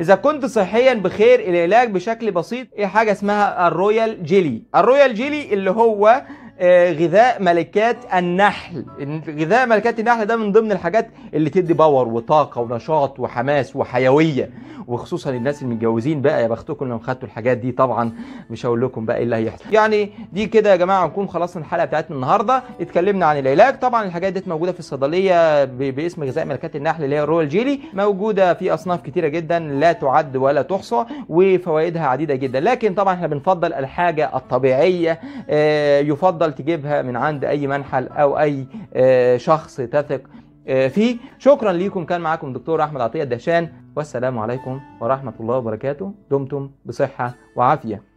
اذا كنت صحيا بخير العلاج بشكل بسيط ايه حاجه اسمها الرويال جيلي الرويال جيلي اللي هو آه، غذاء ملكات النحل غذاء ملكات النحل ده من ضمن الحاجات اللي تدي باور وطاقه ونشاط وحماس وحيويه وخصوصا الناس المتجوزين بقى يا بختكم لو خدتوا الحاجات دي طبعا مش هقول لكم بقى ايه اللي هيحصل يعني دي كده يا جماعه نكون خلصنا الحلقه بتاعتنا النهارده اتكلمنا عن العلاج طبعا الحاجات دي موجوده في الصيدليه ب- باسم غذاء ملكات النحل اللي هي الرويال جيلي موجوده في اصناف كتيره جدا لا تعد ولا تحصى وفوائدها عديده جدا لكن طبعا احنا بنفضل الحاجه الطبيعيه آه، يفضل تجيبها من عند اي منحل او اي آه، شخص تثق آه، فيه شكرا ليكم كان معاكم دكتور احمد عطيه الدهشان والسلام عليكم ورحمه الله وبركاته دمتم بصحه وعافيه